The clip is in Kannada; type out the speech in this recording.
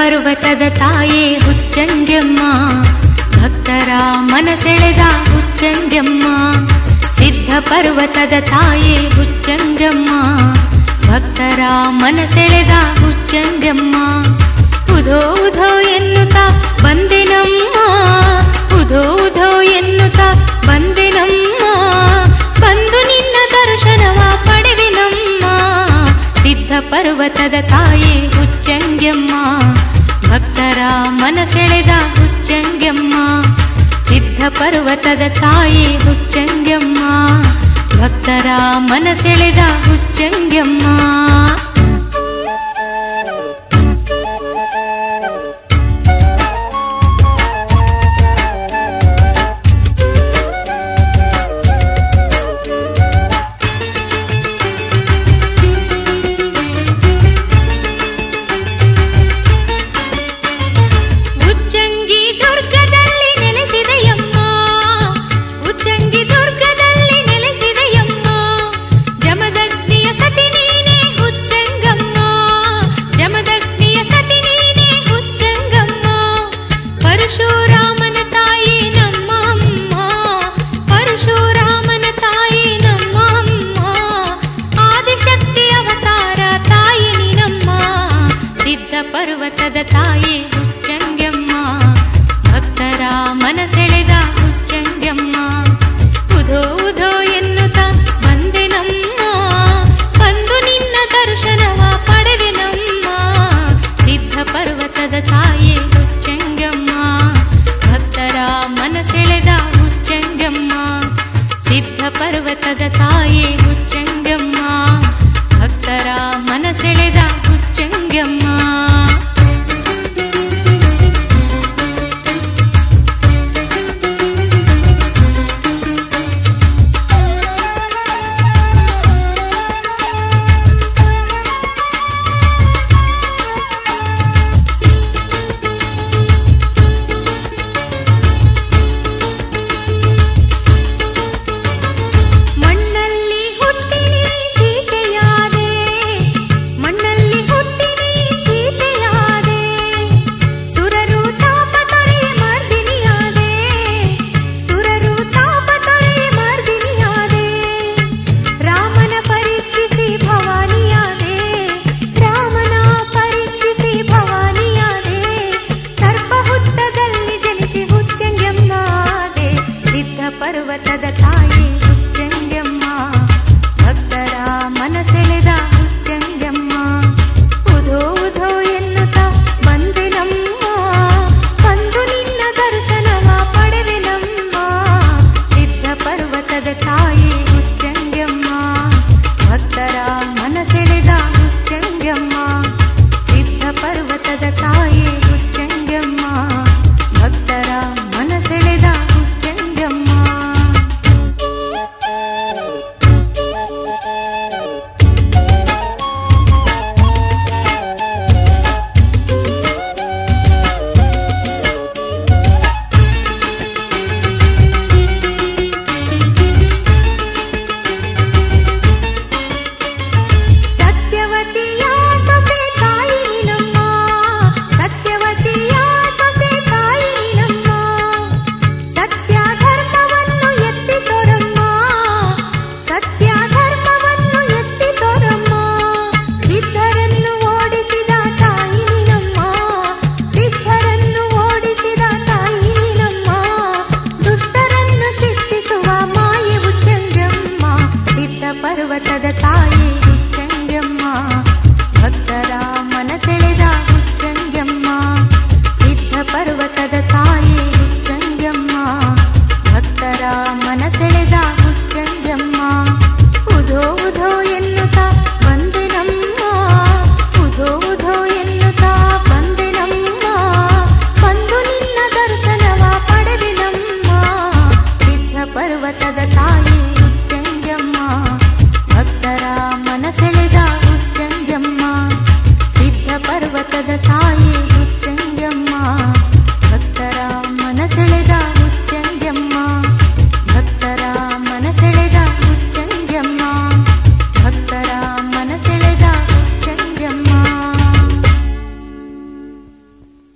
ಪರ್ವತದ ತಾಯೇ ಹುಚ್ಚಂಜಮ್ಮ ಭಕ್ತರ ಮನಸೆಳೆದ ಹುಚ್ಚಂಜಮ್ಮ ಸಿದ್ಧ ಪರ್ವತದ ತಾಯೇ ಹುಚ್ಚಂಜಮ್ಮ ಭಕ್ತರ ಮನಸೆಳೆದ ಹುಚ್ಚಂಜಮ್ಮ ಉಧೋ ಉಧೋ ಎನ್ನುತ್ತಾ ಬಂದೆನಮ್ಮ ಉಧೋ ಉಧೋ ಎನ್ನುತ್ತಾ ಬಂದೆನಮ್ಮ ಬಂದು ನಿನ್ನ ದರ್ಶನವ ಪಡೆವೆನಮ್ಮ ಸಿದ್ಧ ಪರ್ವತದ ತಾಯಿ ಹುಚ್ಚಂಗ್ಯಮ್ಮ ಭಕ್ತರ ಮನಸೆಳೆದ ಹುಚ್ಚಂಗ್ಯಮ್ಮ ಸಿದ್ಧ ಪರ್ವತದ ತಾಯಿ ಹುಚ್ಚಂಗ್ಯಮ್ಮ ಭಕ್ತರ ಮನಸೆಳೆದ ಹುಚ್ಚಂಗ್ಯಮ್ಮ ಉಚ್ಚಂಗಿ ದುರ್ಗದಲ್ಲಿ ನೆಲೆಸಿದೆಯಮ್ಮ ಉಚ್ಚಂಗಿ ದುರ್ಗದಲ್ಲಿ ನೆಲೆಸಿದೆಯಮ್ಮ ಜಮದಗ್ನಿಯ ಸತಿ ನೀನೇ ಹುಚ್ಚಂಗಮ್ಮ ಜಮದಗ್ನಿಯ ಸತಿ ನೀನೇ ಹುಚ್ಚಂಗಮ್ಮ ಪರಶುರಾಮನ ತಾಯಿ ನಮ್ಮ ಅಮ್ಮ ಪರಶುರಾಮನ ತಾಯಿ ನಮ್ಮ ಅಮ್ಮ ಆದಿಶಕ್ತಿ ಅವತಾರ ತಾಯಿ ನಿನಮ್ಮ ಸಿದ್ಧ ಪರ್ವತದ ತಾಯಿ ಹುಚ್ಚಂಗ್ಯಮ್ಮ ಭಕ್ತರ ಮನಸೆಳೆದ ಹುಚ್ಚಂಗ್ಯಮ್ಮ ಉಧೋ ಉಧೋ ಎನ್ನುತ್ತಾ ಬಂದೆನಮ್ಮ ಬಂದು ನಿನ್ನ ದರ್ಶನವ ಪಡೆವೆನಮ್ಮ ಸಿದ್ಧ ಪರ್ವತದ ತಾಯಿ ಹುಚ್ಚಂಗಮ್ಮ ಭಕ್ತರ ಮನಸೆಳೆದ ಹುಚ್ಚಂಗಮ್ಮ ಸಿದ್ಧ ಪರ್ವತದ ತಾಯಿ ಹುಚ್ಚಂಗಮ್ಮ ಭಕ್ತರ ಮನಸೆಳೆದ ಹುಚ್ಚಂಗಮ್ಮ ಮಣ್ಣಲ್ಲಿ ಹುಟ್ಟಿನಿ ಸೀತೆಯಾದೆ ಮಣ್ಣಲ್ಲಿ ಹುಟ್ಟಿನಿ ಸೀತೆಯಾದೆ ಸುರರು ತಾಪ ತೊರೆ ಮರ್ದಿನಿಯಾದೆ ಸುರರು ತಾಪ ತೊರೆ ಮರ್ದಿನಿಯಾದೆ ರಾಮನ ಪರೀಕ್ಷಿಸಿ ಭವಾನಿಯಾದೆ ರಾಮನ ಪರೀಕ್ಷಿಸಿ ಭವಾನಿಯಾದೆ ಸರ್ಪ ಹುತ್ತದಲ್ಲಿ ಜನಿಸಿ ಹುಚ್ಚಂಗೆಮ್ಮಾದೆ ಸಿದ್ಧ ಪರ್ವತದ ತಾಯಿ ಹುಚ್ಚಂಗೆಮ್ಮ ಭಕ್ತರ ಮನಸೆಳೆದ ಹುಚ್ಚಂಗೆಮ್ಮ ಉಧೋ ಉಧೋ ಎನ್ನುತ್ತಾ ಬಂದೆನಮ್ಮ ಬಂದು ನಿನ್ನ ದರ್ಶನವ ಪಡೆವೆನಮ್ಮ ಸಿದ್ಧ ಪರ್ವತದ ತಾಯಿ ಹುಚ್ಚಂಗೆಮ್ಮ ಭಕ್ತರ ಮನಸೆಳೆದ ಹುಚ್ಚಂಗೆಮ್ಮ ಸಿದ್ಧ ಪರ್ವತದ ತಾಯಿ ಹುಚ್ಚಂಗೆಮ್ಮ ಭಕ್ತರ ಮನಸೆಳೆದ ಹುಚ್ಚಂಗೆಮ್ಮ ಸತ್ಯವತಿಯ ಸೊಸೆ ತಾಯಿ ನಿನಮ್ಮ ಸತ್ಯವತಿಯ ಸೊಸೆ ತಾಯಿ ನಿನಮ್ಮ ಸತ್ಯ ಧರ್ಮವನ್ನು ಎತ್ತಿ ತೋರಮ್ಮ ಸತ್ಯ ಧರ್ಮವನ್ನು ಎತ್ತಿ ತೋರಮ್ಮ ಸಿದ್ಧರನ್ನು ಓಡಿಸಿದ ತಾಯಿ ನಿನಮ್ಮ ಸಿದ್ಧರನ್ನು ಓಡಿಸಿದ ತಾಯಿ ನಿನಮ್ಮ ದುಷ್ಟರನ್ನು ಶಿಕ್ಷಿಸುವ ಮಾಯೆ ಉಚ್ಚಂಗಮ್ಮ ಸಿದ್ಧ ಪರ್ವತದ ತಾಯಿ